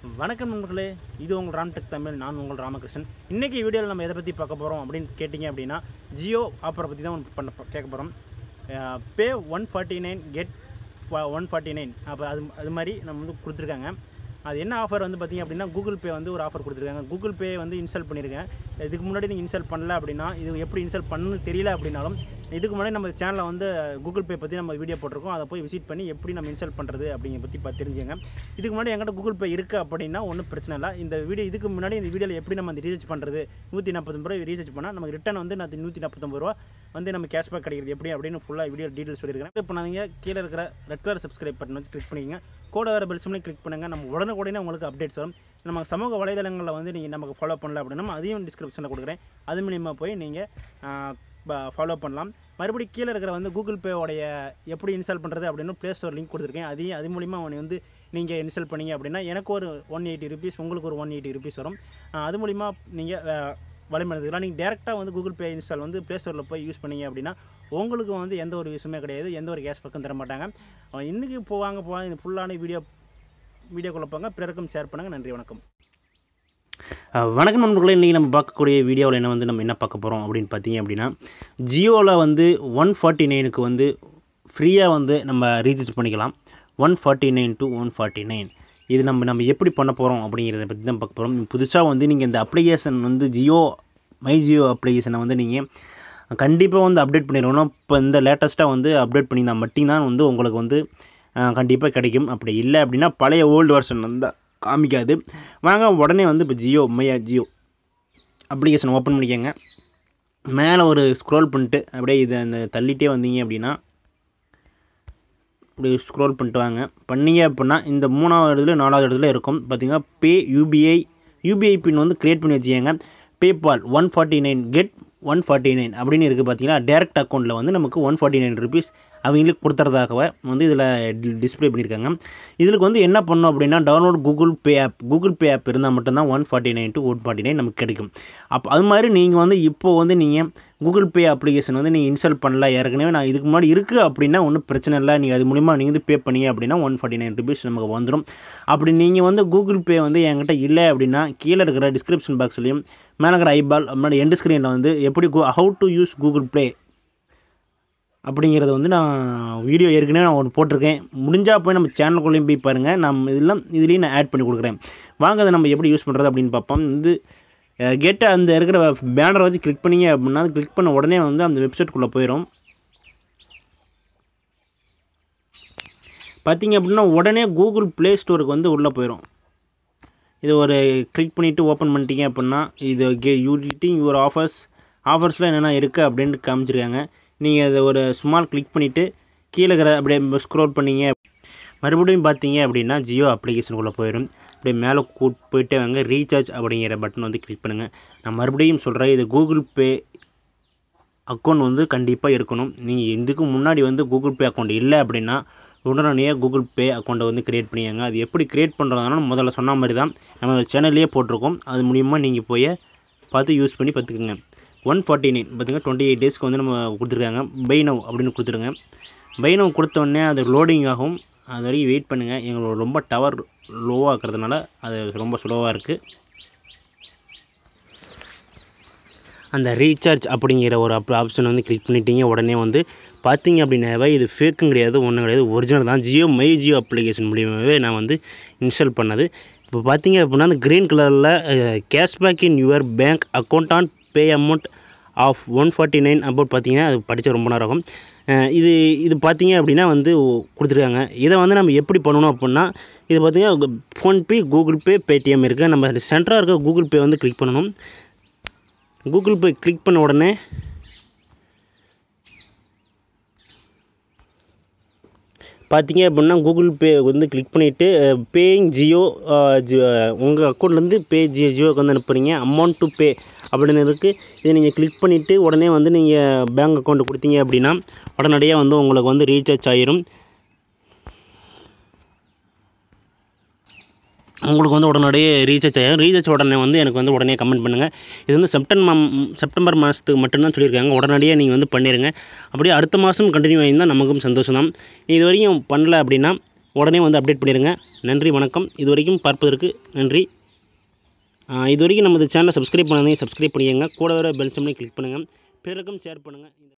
வணக்கம் நண்பர்களே இது உங்கள் ராம்டெக் தமிழ் நான் உங்கள் ராமகிருஷ்ணன் இன்றைக்கி வீடியோவில் நம்ம எதை பற்றி பார்க்க போகிறோம் அப்படின்னு கேட்டிங்க அப்படின்னா ஜியோ ஆஃபரை பற்றி தான் பண்ண கேட்க போகிறோம் pay one forty nine get one forty nine அப்போ அது அது மாதிரி நம்ம வந்து கொடுத்துருக்காங்க அது என்ன ஆஃபர் வந்து பார்த்திங்க அப்படின்னா கூகுள் பே வந்து ஒரு ஆஃபர் கொடுத்துருக்காங்க கூகுள் பே வந்து இன்ஸ்டால் பண்ணியிருக்கேன் இதுக்கு முன்னாடி நீங்கள் இன்ஸ்டால் பண்ணல அப்படின்னா இது எப்படி இன்ஸ்டால் பண்ணு தெரியல அப்படின்னாலும் இதுக்கு முன்னாடி நம்ம சேனலில் வந்து கூகுள் பே பற்றி நம்ம வீடியோ போட்டிருக்கோம் அதை போய் விசிட் பண்ணி எப்படி நம்ம இன்ஸ்டால் பண்ணுறது அப்படிங்கிற பற்றி பார்த்து தெரிஞ்சுங்க இதுக்கு முன்னாடி என்கிட்ட கூகுள் பே இருக்குது அப்படின்னா ஒன்றும் பிரச்சனை இல்லை இந்த வீடியோ இதுக்கு முன்னாடி இந்த வீடியோவில் எப்படி நம்ம அந்த ரீசார்ஜ் பண்ணுறது நூற்றி நாற்பத்தொம்பது ரூபாய் ரீசார்ஜ் பண்ணால் நமக்கு ரிட்டன் வந்து நான் நூற்றி நாற்பத்தொம்பது ரூபா வந்து நம்ம கேஷ்பேக் கிடைக்கிறது எப்படி அப்படின்னு ஃபுல்லாக வீடியோ டீட்டெயில் சொல்லியிருக்கேன் இப்போ நீங்கள் கீழே இருக்கிற ரெட் கலர் சப்ஸ்கிரைப் பட்டன் வச்சு கிளிக் பண்ணிக்கங்க கூட வேறு பெல் சிம்லையும் கிளிக் பண்ணுங்கள் நம்ம உடனுக்குடனே உங்களுக்கு அப்டேட்ஸ் வரும் நம்ம சமூக வலைதளங்களில் வந்து நீங்கள் நமக்கு ஃபாலோ பண்ணல அப்படின்னா அதையும் டிஸ்கிரிப்ஷனில் கொடுக்குறேன் அது மூலியமாக போய் நீங்கள் ஃபாலோ பண்ணலாம் மறுபடியும் கீழே இருக்கிற வந்து கூகுள் பேவோடைய எப்படி இன்ஸ்டால் பண்ணுறது அப்படின்னு ப்ளே ஸ்டோர் லிங்க் கொடுத்துருக்கேன் அதையும் அது மூலிமா அவனை வந்து நீங்கள் இன்ஸ்டால் பண்ணீங்க அப்படின்னா எனக்கு ஒரு ஒன் எயிட்டி ருபீஸ் உங்களுக்கு ஒரு ஒன் எயிட்டி ருபீஸ் வரும் ஆஹ் அது மூலிமா நீங்கள் வழிமடுத்துக்கலாம் நீங்கள் டேரெக்டாக வந்து கூகுள் பே இன்ஸ்டால் வந்து ப்ளே ஸ்டோரில் போய் யூஸ் பண்ணீங்க அப்படின்னா உங்களுக்கு வந்து எந்த ஒரு விஷயமே கிடையாது எந்த ஒரு கேஷ் பக்கம் தர மாட்டாங்க அவன் இன்றைக்கி போவாங்க போவாங்க இந்த ஃபுல்லான வீடியோ வீடியோ குழப்பாங்க பிறருக்கும் ஷேர் பண்ணுங்கள் நன்றி வணக்கம் வணக்கம் நண்பர்களே இன்றைக்கி நம்ம பார்க்கக்கூடிய வீடியோவில் என்ன வந்து நம்ம என்ன பார்க்க போகிறோம் அப்படின்னு பார்த்தீங்க அப்படின்னா ஜியோவில் வந்து ஒன் ஃபார்ட்டி நைனுக்கு வந்து ஃப்ரீயாக வந்து நம்ம ரீசார்ஜ் பண்ணிக்கலாம் one forty nine to one forty nine இது நம்ம நம்ம எப்படி பண்ண போகிறோம் அப்படிங்கிறத பற்றி தான் பார்க்க போகிறோம் புதுசாக வந்து நீங்கள் இந்த அப்ளிகேஷன் வந்து ஜியோ மை ஜியோ அப்ளிகேஷனை வந்து நீங்கள் கண்டிப்பாக வந்து அப்டேட் பண்ணிடணும் இப்போ இந்த லேட்டஸ்ட்டாக வந்து அப்டேட் பண்ணியிருந்தால் மட்டும்தான் வந்து உங்களுக்கு வந்து கண்டிப்பாக கிடைக்கும் அப்படி இல்லை அப்படின்னா பழைய ஓல்டு வெர்ஷன் வந்து காமிக்காது வாங்க உடனே வந்து இப்போ ஜியோ மையா ஜியோ அப்ளிகேஷன் ஓப்பன் பண்ணிக்கோங்க மேலே ஒரு ஸ்க்ரோல் பண்ணிட்டு அப்படியே இதை அந்த தள்ளிட்டே வந்தீங்க அப்படின்னா இப்படி ஸ்க்ரோல் பண்ணிட்டு வாங்க பண்ணீங்க அப்படின்னா இந்த மூணாவது இடத்துல நாலாவது இடத்துல இருக்கும் பார்த்தீங்கன்னா பே யூபிஐ யூபிஐ பின் வந்து க்ரியேட் பண்ணி வச்சுக்கோங்க PayPal one forty nine get one forty nine அப்படின்னு இருக்குது பார்த்தீங்கன்னா டேரக்ட் அக்கௌண்ட்டில் வந்து நமக்கு ஒன் ஃபார்ட்டி நைன் ருபீஸ் அவங்களுக்கு கொடுத்துறதாகவே வந்து இதில் டிஸ்பிளே பண்ணியிருக்காங்க இதுக்கு வந்து என்ன பண்ணணும் அப்படின்னா download Google Pay app Google Pay app இருந்தால் மட்டும்தான் one forty nine to one forty nine நமக்கு கிடைக்கும் அப்போ அது மாதிரி நீங்கள் வந்து இப்போ வந்து நீங்கள் கூகுள் பே அப்ளிகேஷன் வந்து நீங்கள் இன்ஸ்டால் பண்ணல ஏற்கனவே நான் இதுக்கு முன்னாடி இருக்குது அப்படின்னா ஒன்றும் பிரச்சனை இல்லை நீங்கள் அது மூலிமா நீங்கள் வந்து பே பண்ணீங்க அப்படின்னா ஒன் ஃபார்ட்டி நைன் ருபீஸ் நமக்கு வந்துடும் அப்படி நீங்கள் வந்து கூகுள் பே வந்து என்கிட்ட இல்லை அப்படின்னா கீழே இருக்கிற டிஸ்கிரிப்ஷன் பாக்ஸ்லையும் மேலே இருக்கிற ஐபால் முன்னாடி எண்டு ஸ்க்ரீனில் வந்து எப்படி how to use Google Play அப்படிங்கிறத வந்து நான் வீடியோ ஏற்கனவே நான் ஒன்று போட்டிருக்கேன் முடிஞ்சால் போய் நம்ம சேனலுக்குள்ளேயும் போய் பாருங்கள் நம்ம இதெல்லாம் இதுலேயும் நான் ஆட் பண்ணி கொடுக்குறேன் வாங்க அதை நம்ம எப்படி யூஸ் பண்ணுறது அப்படின்னு பார்ப்போம் இது கெட்ட அந்த இருக்கிற பேனரை வச்சு கிளிக் பண்ணிங்க அப்படின்னா அது கிளிக் பண்ண உடனே வந்து அந்த வெப்சைட்குள்ளே போயிடும் பார்த்தீங்க அப்படின்னா உடனே கூகுள் ப்ளே ஸ்டோருக்கு வந்து உள்ளே போயிடும் இது ஒரு கிளிக் பண்ணிவிட்டு ஓப்பன் பண்ணிட்டீங்க அப்படின்னா இது கே யூடிட்டிங் யுவர் ஆஃபர்ஸ் ஆஃபர்ஸில் என்னென்ன இருக்குது அப்படின்ட்டு காமிச்சிருக்காங்க நீங்கள் அதை ஒரு ஸ்மால் கிளிக் பண்ணிவிட்டு கீழே இருக்கிற அப்படியே ஸ்க்ரோல் பண்ணீங்க மறுபடியும் பார்த்தீங்க அப்படின்னா ஜியோ அப்ளிகேஷனுக்குள்ளே போயிடும் அப்படியே மேலே கூட் போயிட்டே வாங்க ரீசார்ஜ் அப்படிங்கிற பட்டன் வந்து கிளிக் பண்ணுங்கள் நான் மறுபடியும் சொல்கிறேன் இது கூகுள் பே அக்கௌண்ட் வந்து கண்டிப்பாக இருக்கணும் நீங்கள் இதுக்கு முன்னாடி வந்து கூகுள் பே அக்கௌண்ட் இல்லை அப்படின்னா உடனடியாக கூகுள் பே அக்கௌண்ட்டை வந்து க்ரியேட் பண்ணியாங்க அது எப்படி க்ரியேட் பண்ணுறதுனால முதல்ல சொன்ன மாதிரி தான் நம்ம சேனல்லையே போட்டிருக்கோம் அது மூலியமாக நீங்கள் போய் பார்த்து யூஸ் பண்ணி பார்த்துக்குங்க ஒன் ஃபார்ட்டி நைன் பார்த்திங்கன்னா டுவெண்ட்டி எயிட் டேஸ்க்கு வந்து நம்ம கொடுத்துருக்காங்க பைனவ் அப்படின்னு கொடுத்துருங்க பைனவ் கொடுத்தோடனே அது லோடிங் ஆகும் அது வரைக்கும் வெயிட் பண்ணுங்கள் எங்களோட ரொம்ப டவர் லோவாக இருக்கிறதுனால அது ரொம்ப ஸ்லோவாக இருக்குது அந்த ரீசார்ஜ் அப்படிங்கிற ஒரு அப் ஆப்ஷன் வந்து கிளிக் பண்ணிட்டீங்க உடனே வந்து பார்த்தீங்க அப்படின்னாவே இது ஃபேக்கும் கிடையாது ஒன்றும் கிடையாது ஒரிஜினல் தான் ஜியோ மை ஜியோ அப்ளிகேஷன் மூலியமாகவே நான் வந்து இன்ஸ்டால் பண்ணது இப்போ பார்த்தீங்க அப்படின்னா அந்த க்ரீன் கலரில் cashback in your bank account on pay amount of one forty nine about பார்த்தீங்கன்னா அது படித்த ரொம்ப நேரம் ஆகும் இது இது பார்த்தீங்க அப்படின்னா வந்து கொடுத்துருக்காங்க இதை வந்து நம்ம எப்படி பண்ணணும் அப்படின்னா இது பார்த்தீங்கன்னா ஃபோன்பே கூகுள் பே பேடிஎம் இருக்குது நம்ம சென்டராக இருக்க கூகுள் பே வந்து கிளிக் பண்ணணும் கூகுள் பே கிளிக் பண்ண உடனே பார்த்தீங்க அப்படின்னா கூகுள் பே வந்து கிளிக் பண்ணிவிட்டு பேயிங் ஜியோ உங்கள் அக்கௌண்ட்லேருந்து பே ஜியோ ஜியோக்கு வந்து அனுப்புகிறீங்க அமௌண்ட் டு பே அப்படின்னு இருக்குது இதை நீங்கள் கிளிக் பண்ணிவிட்டு உடனே வந்து நீங்கள் பேங்க் அக்கௌண்ட் கொடுத்தீங்க அப்படின்னா உடனடியாக வந்து உங்களுக்கு வந்து ரீசார்ஜ் ஆயிரும் உங்களுக்கு வந்து உடனடியே ரீசார்ஜ் ஆகும் ரீசார்ஜ் உடனே வந்து எனக்கு வந்து உடனே கமெண்ட் பண்ணுங்கள் இது வந்து செப்டம்பர் செப்டம்பர் மாதத்துக்கு மட்டும்தான் சொல்லியிருக்காங்க உடனடியாக நீங்கள் வந்து பண்ணிடுங்க அப்படியே அடுத்த மாதம் கண்டினியூ ஆகியிருந்தால் நமக்கும் சந்தோஷம் தான் இது வரையும் பண்ணல அப்படின்னா உடனே வந்து அப்டேட் பண்ணிடுங்க நன்றி வணக்கம் இது வரைக்கும் பார்ப்பதற்கு நன்றி ஆஹ் இது வரைக்கும் நமது சேனலை சப்ஸ்கிரைப் பண்ணாதீங்க சப்ஸ்கிரைப் பண்ணிக்கங்க கூட வர பெல் சிம்லையும் கிளிக் பண்ணுங்கள் பிறருக்கும் ஷேர் பண்ணுங்கள்